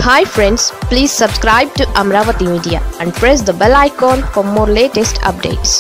hi friends please subscribe to Amaravati media and press the bell icon for more latest updates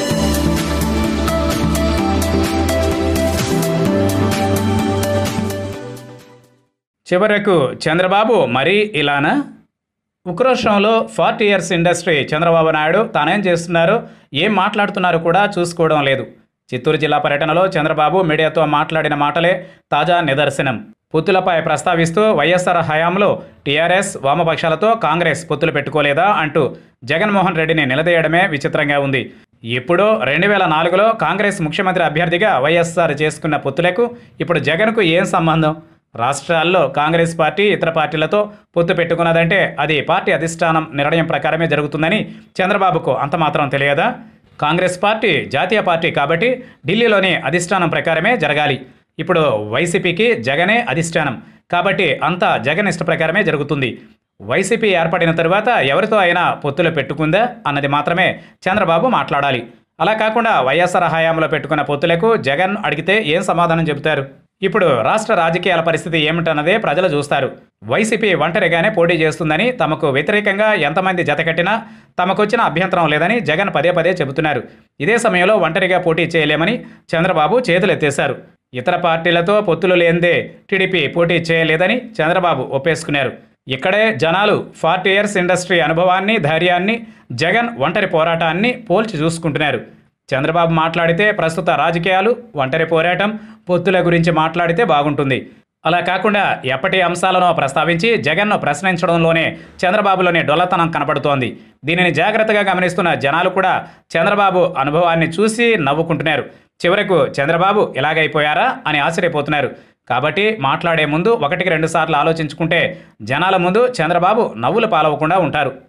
చివరకు చంద్రబాబు మరీ ఇలానా ఉక్రోషంలో forty years industry Chandrababu Naidu తానేం చేస్తున్నారో ఏం మాట్లాడుతున్నారో కూడా చూసుకోవడం లేదు చిత్తూరు జిల్లా పర్యటనలో చంద్రబాబు మీడియాతో మాట్లాడిన మాటలే తాజా నిదర్శనం పొత్తులపై ప్రస్తావిస్తూ వైఎస్ఆర్ హయాంలో టీఆర్ఎస్ వామపక్షాలతో కాంగ్రెస్ పొత్తులు పెట్టుకోలేదా అంటూ జగన్మోహన్ రెడ్డిని నిలదీయడమే విచిత్రంగా ఉంది ఎప్పుడో రెండు వేల నాలుగులో కాంగ్రెస్ ముఖ్యమంత్రి అభ్యర్థిగా వైఎస్ఆర్ చేసుకున్న పొత్తులకు ఇప్పుడు జగన్కు ఏం సంబంధం రాష్ట్రాల్లో కాంగ్రెస్ పార్టీ ఇతర పార్టీలతో పొత్తు పెట్టుకున్నదంటే అది పార్టీ అధిష్టానం నిర్ణయం ప్రకారమే జరుగుతుందని చంద్రబాబుకు అంతమాత్రం తెలియదా కాంగ్రెస్ పార్టీ జాతీయ పార్టీ కాబట్టి ఢిల్లీలోని అధిష్టానం ప్రకారమే జరగాలి ఇప్పుడు వైసీపీకి జగనే అధిష్టానం కాబట్టి అంతా జగన్ ఇష్ట ప్రకారమే జరుగుతుంది వైసీపీ ఏర్పడిన తరువాత ఎవరితో అయినా పొత్తులు పెట్టుకుందా అన్నది మాత్రమే చంద్రబాబు మాట్లాడాలి అలా కాకుండా వైఎస్ఆర్ హయాంలో పెట్టుకున్న పొత్తులకు జగన్ అడిగితే ఏం సమాధానం చెబుతారు ఇప్పుడు రాష్ట్ర రాజకీయాల పరిస్థితి ఏమిటన్నదే ప్రజలు చూస్తారు వైసీపీ ఒంటరిగానే పోటీ చేస్తుందని తమకు వ్యతిరేకంగా ఎంతమంది జతకట్టినా తమకొచ్చిన అభ్యంతరం లేదని జగన్ పదే పదే చెబుతున్నారు ఇదే సమయంలో ఒంటరిగా పోటీ చేయలేమని చంద్రబాబు చేతులెత్తేశారు ఇతర పార్టీలతో పొత్తులు లేందే టీడీపీ పోటీ చేయలేదని చంద్రబాబు ఒప్పేసుకున్నారు ఇక్కడే జనాలు ఫార్టీ ఇయర్స్ ఇండస్ట్రీ అనుభవాన్ని ధైర్యాన్ని జగన్ ఒంటరి పోరాటాన్ని పోల్చి చూసుకుంటున్నారు చంద్రబాబు మాట్లాడితే ప్రస్తుత రాజకీయాలు ఒంటరి పోరాటం పొత్తుల గురించి మాట్లాడితే బాగుంటుంది అలా కాకుండా ఎప్పటి అంశాలను ప్రస్తావించి జగన్ను ప్రశ్నించడంలోనే చంద్రబాబులోని డొల్లతనం కనపడుతోంది దీనిని జాగ్రత్తగా గమనిస్తున్న జనాలు కూడా చంద్రబాబు అనుభవాన్ని చూసి నవ్వుకుంటున్నారు చివరకు చంద్రబాబు ఇలాగైపోయారా అని ఆశ్చర్యపోతున్నారు కాబట్టి మాట్లాడే ముందు ఒకటికి రెండు సార్లు ఆలోచించుకుంటే జనాల ముందు చంద్రబాబు నవ్వులు పాలవకుండా ఉంటారు